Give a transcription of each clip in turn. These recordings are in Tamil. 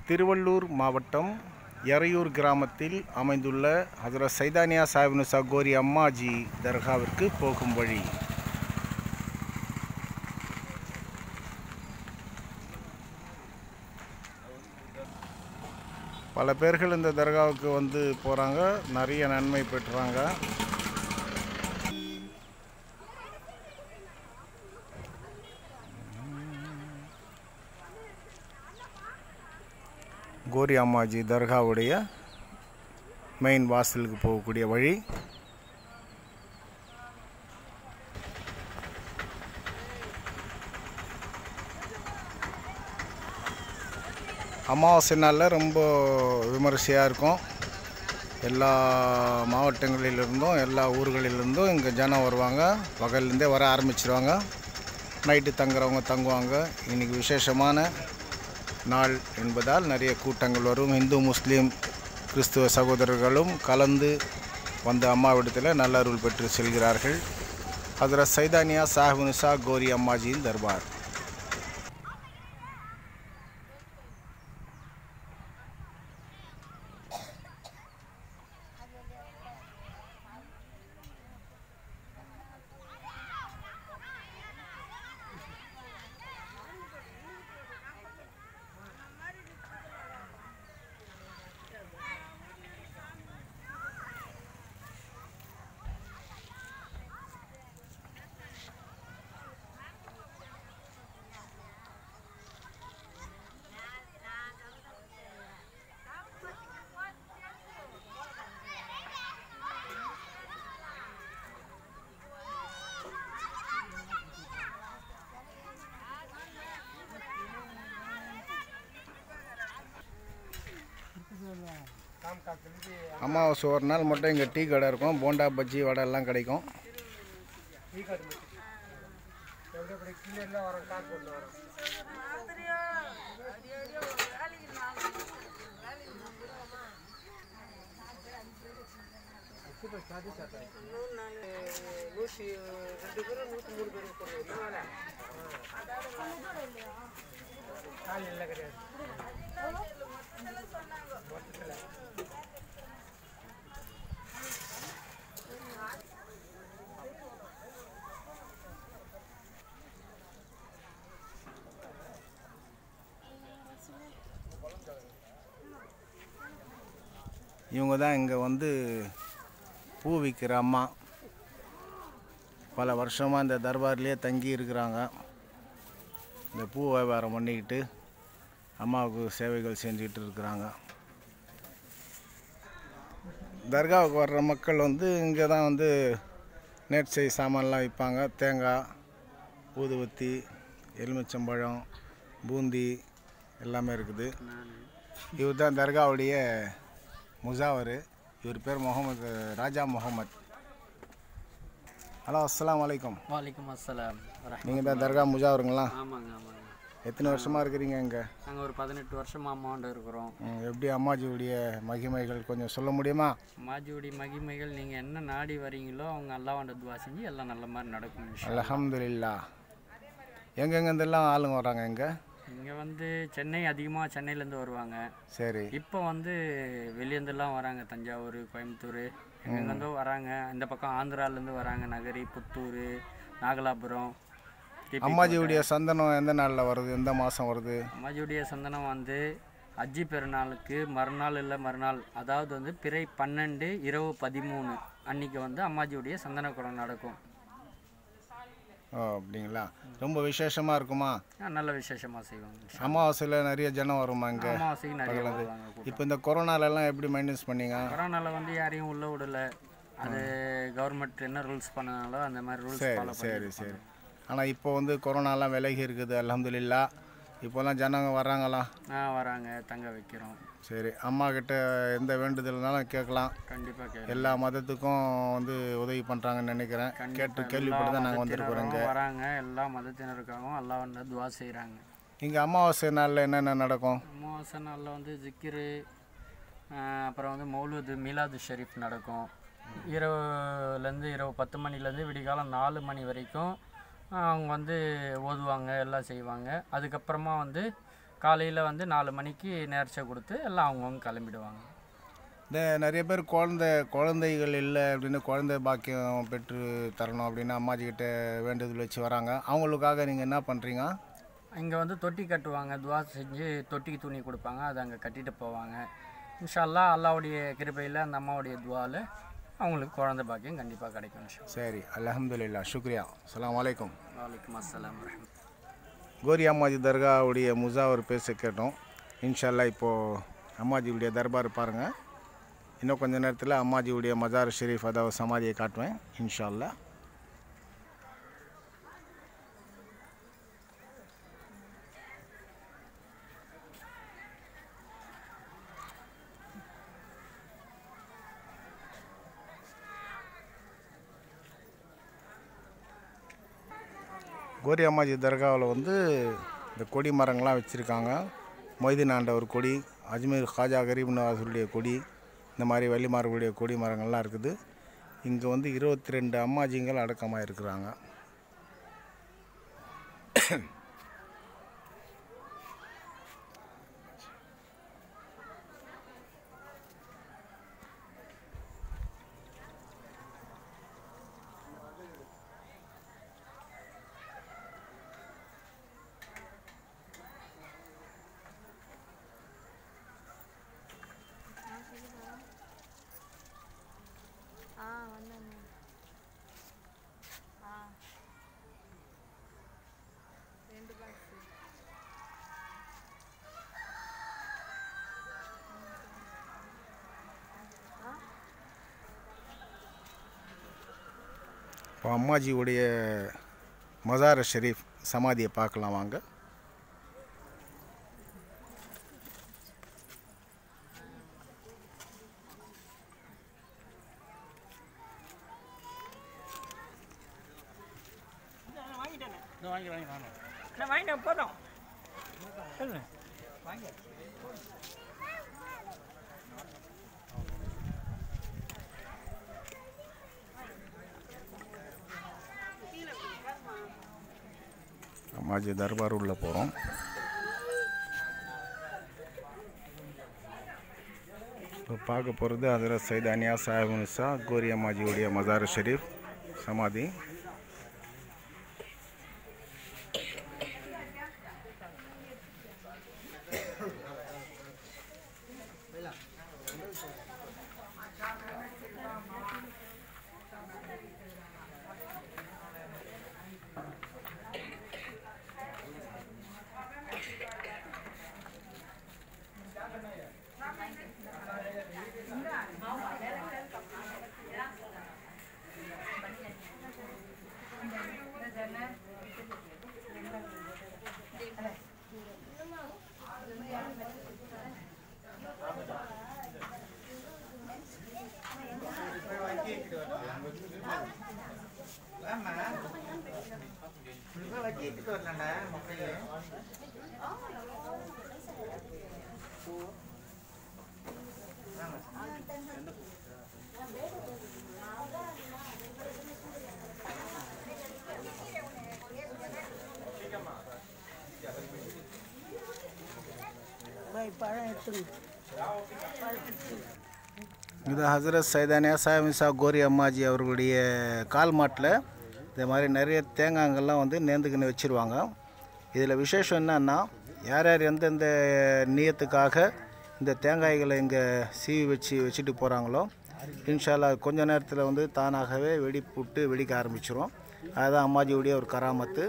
திருவள்ளூர் மாவட்டம் எறையூர் கிராமத்தில் அமைந்துள்ள ஹஜரத் சைதானியா சாஹிப் நுசா கோரி அம்மாஜி தர்காவிற்கு போகும் வழி பல பேர்கள் இந்த தர்காவுக்கு வந்து போகிறாங்க நிறைய நன்மை பெற்றுறாங்க கோரி அம்மாஜி தர்காவுடைய மெயின் வாசலுக்கு போகக்கூடிய வழி அமாவாசை நாளில் ரொம்ப விமரிசையாக இருக்கும் எல்லா மாவட்டங்களிலிருந்தும் எல்லா ஊர்களிலிருந்தும் இங்கே ஜனம் வருவாங்க பகல்லேருந்தே வர ஆரம்பிச்சிருவாங்க நைட்டு தங்குறவங்க தங்குவாங்க இன்றைக்கி விசேஷமான நாள் என்பதால் நிறைய கூட்டங்கள் வரும் இந்து முஸ்லீம் கிறிஸ்துவ சகோதரர்களும் கலந்து வந்து அம்மாவிடத்தில் நல்ல அருள் பெற்று செல்கிறார்கள் அதில் சைதானியா சாஹிப் நிசா கோரி அம்மாஜியின் தர்பார் அமாவாசை ஒரு நாள் மட்டும் இங்கே டீ கடை இருக்கும் போண்டா பஜ்ஜி வடை எல்லாம் கிடைக்கும் நூற்றி ரெண்டு பேரும் நூற்றி மூணு பேரும் போடுவோம் கால் இல்லை கிடையாது இவங்க தான் இங்கே வந்து பூ விற்கிற அம்மா பல வருஷமாக இந்த தர்பார்லேயே தங்கி இருக்கிறாங்க இந்த பூ வியாபாரம் பண்ணிக்கிட்டு அம்மாவுக்கு சேவைகள் செஞ்சுக்கிட்டு இருக்கிறாங்க தர்காவுக்கு வர்ற மக்கள் வந்து இங்கே தான் வந்து நேர்ச்சை சாமான்லாம் விற்பாங்க தேங்காய் ஊதுவத்தி எலுமிச்சம்பழம் பூந்தி எல்லாமே இருக்குது இவர் தான் தர்காவுடைய முசாவர் இவர் பேர் முகமது ராஜா முகமது ஹலோ அஸ்ஸலாமு அலைக்கும் வலைக்கம் அஸ்ஸலாம் வரஹ் நீங்கள் தான் தர்கா முஜாவருங்களா ஆமாங்க ஆமாங்க எத்தனை வருஷமாக இருக்கிறீங்க இங்கே நாங்கள் ஒரு பதினெட்டு வருஷமாக அம்மாண்ட இருக்கிறோம் எப்படி அம்மாஜியுடைய மகிமைகள் கொஞ்சம் சொல்ல முடியுமா மாஜியுடைய மகிமைகள் நீங்கள் என்ன நாடி வரீங்களோ அவங்க அல்லாவாண்ட துவா செஞ்சு எல்லாம் நல்ல மாதிரி நடக்கும் இன்ஷா அல்ஹம்துலில்லா எங்கெங்கேருந்தெல்லாம் ஆளுங்க வராங்க இங்கே இங்கே வந்து சென்னை அதிகமாக சென்னையிலேருந்து வருவாங்க சரி இப்போ வந்து வெளியேருந்துலாம் வராங்க தஞ்சாவூர் கோயம்புத்தூர் எங்கெங்கேருந்தோ வராங்க இந்த பக்கம் ஆந்திராலேருந்து வராங்க நகரி புத்தூர் நாகலாபுரம் டிபி அம்மாஜியுடைய சந்தனம் எந்த நாளில் வருது எந்த மாதம் வருது அம்மாஜியுடைய சந்தனம் வந்து அஜி பெருநாளுக்கு மறுநாள் இல்லை மறுநாள் அதாவது வந்து பிறை பன்னெண்டு இரவு பதிமூணு அன்னைக்கு வந்து அம்மாஜியுடைய சந்தன குடம் நடக்கும் ஓ அப்படிங்களா ரொம்ப விசேஷமாக இருக்குமா ஆ, நல்ல விசேஷமாக செய்வாங்க அமாவாசையில் நிறைய ஜனம் வருமா இங்கே அமாவாசைக்கு நிறைய வருவாங்க கூட்டம். இப்போ இந்த கொரோனாலெல்லாம் எப்படி மெயின்டைன்ஸ் பண்ணீங்க கொரோனாவில் வந்து யாரையும் உள்ள விடல அது கவர்மெண்ட் என்ன ரூல்ஸ் பண்ணனாலோ அந்த மாதிரி ரூல்ஸ் ஃபாலோ சரி பண்ணி சரி ஆனால் இப்போ வந்து கொரோனாலாம் விலகி இருக்குது அல்ஹம்துலில்லா இப்போல்லாம் ஜனங்க வர்றாங்களா ஆ வராங்க தங்க வைக்கிறோம் சரி அம்மா கிட்ட எந்த வேண்டுதல்னாலும் கேட்கலாம் கண்டிப்பாக கே எல்லா மதத்துக்கும் வந்து உதவி பண்ணுறாங்கன்னு நினைக்கிறேன் கேட்டு கேள்விப்பட்டு தான் நாங்கள் வந்திருக்கிறோம் இங்கே வராங்க எல்லா மதத்தினருக்காகவும் அல்லாஹ் வந்து துவா செய்கிறாங்க இங்கே அமாவாசை நாளில் என்னென்ன நடக்கும் அமாவாசை நாளில் வந்து ஜிக்கிரு ஆஹ் அப்புறம் வந்து மௌலூது மீலாது ஷெரீஃப் நடக்கும் இரவுலேருந்து இரவு பத்து மணிலேருந்து விடிகாலம் நாலு மணி வரைக்கும் ஆஹ் அவங்க வந்து ஓதுவாங்க எல்லாம் செய்வாங்க அதுக்கப்புறமா வந்து காலையில் வந்து நாலு மணிக்கு நேர்ச்சை கொடுத்து எல்லாம் அவங்கவுங்க கிளம்பிடுவாங்க இந்த நிறைய பேர் குழந்தை குழந்தைகள் இல்லை அப்படின்னு குழந்தை பாக்கியம் பெற்று தரணும் அப்படின்னு அம்மாஜி கிட்ட வேண்டுதல் வச்சு வராங்க அவங்களுக்காக நீங்கள் என்ன பண்ணுறீங்க இங்கே வந்து தொட்டி கட்டுவாங்க துவா செஞ்சு தொட்டிக்கு துணி கொடுப்பாங்க அதை அங்கே கட்டிட்டு போவாங்க இன்ஷா அல்லாஹ் அல்லாவுடைய கிருபையில் அந்த அம்மாவுடைய துவாவில் அவங்களுக்கு குழந்தை பாக்கியம் கண்டிப்பாக கிடைக்கும் இன்ஷா சரி அல்ஹம்துலில்லாஹ் சுக்ரியா அஸ்ஸலாமு அலைக்கும் வலைக்கம் அஸ்ஸலாம் வரஹ்மத்துல்லாஹி. கோரி அம்மாஜி தர்காவுடைய முசாவர் பேச கேட்டோம் இன்ஷால்லா இப்போது அம்மாஜியுடைய தர்பார் பாருங்கள் இன்னும் கொஞ்ச நேரத்தில் அம்மாஜியுடைய மஜார் ஷெரீஃப் அதாவது சமாதியை காட்டுவேன் இன்ஷால்லா கோரி அம்மாஜி தர்காவில் வந்து இந்த கொடி மரங்கள்லாம் வச்சுருக்காங்க மொய்தீன் ஆண்டவர் கொடி அஜ்மீர் ஹாஜா கரீப் நவாஸுடைய கொடி இந்த மாதிரி வள்ளிமார்களுடைய கொடி மரங்கள்லாம் இருக்குது இங்கே வந்து இருபத்தி ரெண்டு அம்மாஜிங்கள் அடக்கமாக இருக்கிறாங்க ஆ வந்தாங்க ஆ ரெண்டு பாக்ஸ் இப்போ அம்மாஜியுடைய மஜார் ஷெரீஃப் சமாதியை பார்க்கலாம் வாங்க நான் வாங்கிட்டேன் போதும் சொல்லு அம்மாஜி தர்பார் உள்ள போகிறோம் இப்போ பார்க்க போகிறது ஹசரத் சைத் அனியா சாஹிப் நிசா கோரி அம்மாஜியுடைய மஜார் ஷெரீஃப் சமாதி பழம் எடுத்துங்க இது ஹசரத் சைதானியா சாஹிப் நிசா கோரி அம்மாஜி அவர்களுடைய கால் மாட்டில் இந்த மாதிரி நிறைய தேங்காய்கள்லாம் வந்து நேர்ந்துக்கின்னு வச்சுருவாங்க இதில் விசேஷம் என்னன்னா யார் யார் எந்தெந்த நீயத்துக்காக இந்த தேங்காய்களை இங்கே சீவி வச்சு வச்சுட்டு போகிறாங்களோ இன்ஷால்லா கொஞ்ச நேரத்தில் வந்து தானாகவே வெடி புட்டு வெடிக்க ஆரம்பிச்சிரும் அதுதான் அம்மாஜியுடைய ஒரு கராமத்து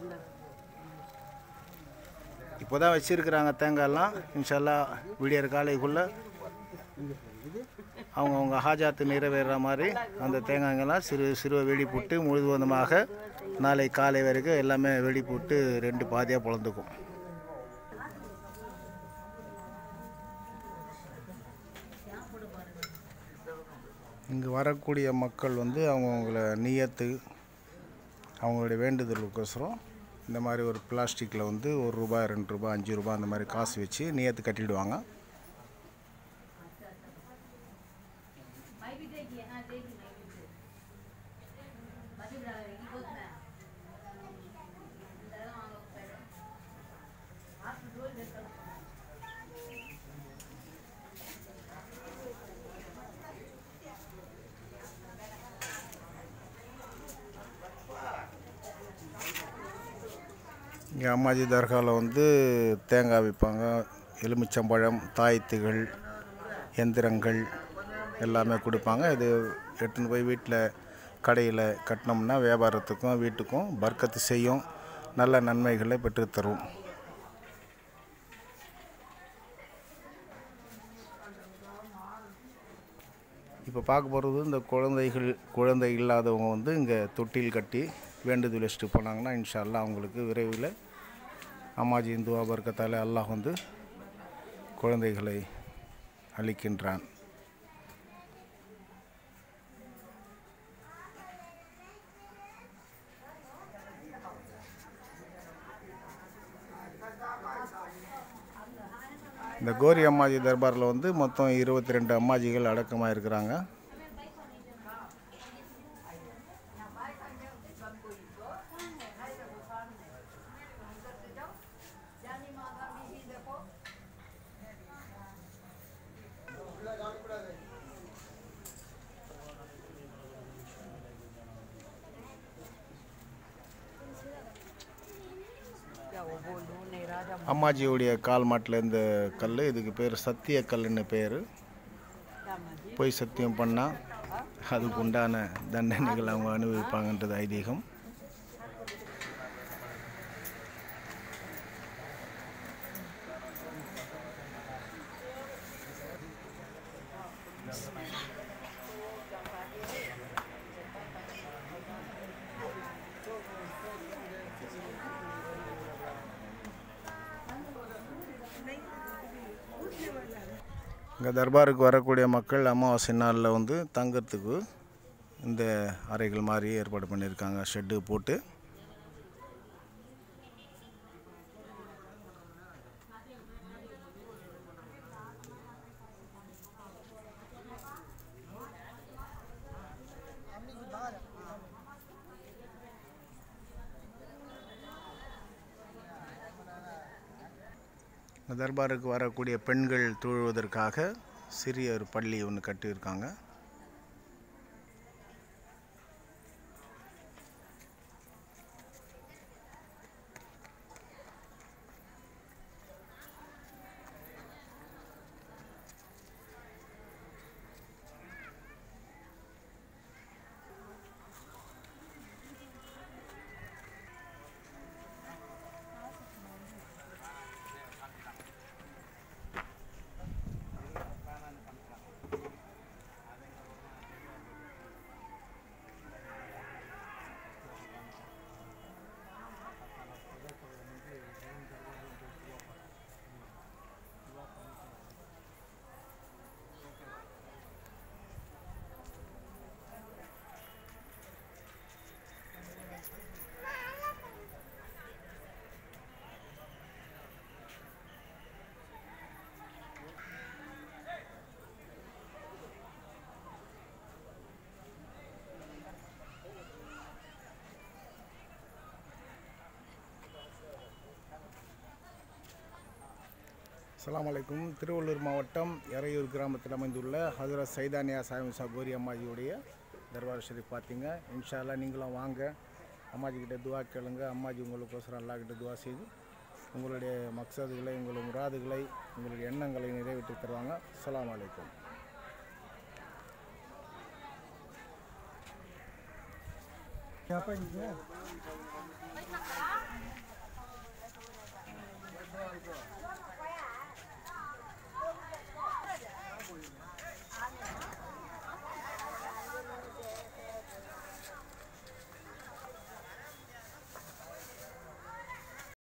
இப்போ தான் வச்சுருக்கிறாங்க தேங்காயெல்லாம் இன்ஷால்லா விடியற் காலைக்குள்ளே அவங்கவுங்க ஹாஜாத்து நிறைவேறுற மாதிரி அந்த தேங்காய்ங்கெல்லாம் சிறு சிறுவ வெடி போட்டு முழுவதுமாக நாளை காலை வரைக்கும் எல்லாமே வெடி போட்டு ரெண்டு பாதியாக பொழந்துக்கும் இங்கே வரக்கூடிய மக்கள் வந்து அவங்கவுங்கள நீயத்து அவங்களுடைய வேண்டுதலுக்கோசரம் இந்த மாதிரி ஒரு பிளாஸ்டிக்கில் வந்து ஒரு ரூபாய் ரெண்டு ரூபாய் அஞ்சு ரூபாய் அந்த மாதிரி காசு வச்சு நீயத்து கட்டிடுவாங்க हाँ இங்கே அம்மாஜி தர்காவில் வந்து தேங்காய் விற்பாங்க எலுமிச்சம்பழம் தாயத்துகள் எந்திரங்கள் எல்லாமே கொடுப்பாங்க இது எடுத்துன்னு போய் வீட்டில் கடையில் கட்டினோம்னா வியாபாரத்துக்கும் வீட்டுக்கும் பர்க்கத்து செய்யும் நல்ல நன்மைகளை பெற்றுத்தரும் இப்போ பார்க்க போகிறது இந்த குழந்தைகள் குழந்தை இல்லாதவங்க வந்து இங்கே தொட்டில் கட்டி வேண்டுதல் வச்சுட்டு போனாங்கன்னா இன்ஷா அல்லாஹ் அவங்களுக்கு விரைவில் அம்மாஜி இந்துவா பர்க்கத்தால் அல்லாஹ் வந்து குழந்தைகளை அளிக்கின்றான் இந்த கோரி அம்மாஜி தர்பாரில் வந்து மொத்தம் இருபத்தி ரெண்டு அம்மாஜிகள் அடக்கமாக இருக்கிறாங்க அம்மாஜியுடைய கால் மாட்டில் இந்த கல் இதுக்கு பேர் சத்திய கல்லுன்னு பேர் பொய் சத்தியம் பண்ணால் அதுக்கு உண்டான தண்டனைகள் அவங்க அனுபவிப்பாங்கன்றது ஐதீகம் இங்கே தர்பாருக்கு வரக்கூடிய மக்கள் அமாவாசை நாளில் வந்து தங்கறதுக்கு இந்த அறைகள் மாதிரி ஏற்பாடு பண்ணியிருக்காங்க ஷெட்டு போட்டு இந்த தர்பாருக்கு வரக்கூடிய பெண்கள் தொழுவதற்காக சிறிய ஒரு பள்ளி ஒன்று கட்டியிருக்காங்க அஸ்ஸலாமு அலைக்கும் திருவள்ளூர் மாவட்டம் எறையூர் கிராமத்தில் அமைந்துள்ள ஹஜரத் சைதானியா சாமி சகோரி அம்மாஜியுடைய தர்பார் ஷெரீஃப் பார்த்தீங்க இன்ஷா அல்லாஹ் நீங்களும் வாங்க அம்மாஜி கிட்ட துவா கேளுங்க அம்மாஜி உங்களுக்கோசரம் அல்லாஹ் கிட்ட துவா செய்து உங்களுடைய மக்சதுகளை உங்களுடைய முராதுகளை உங்களுடைய எண்ணங்களை நிறைவேற்றி தருவாங்க அஸ்ஸலாமு அலைக்கும் Apa ini?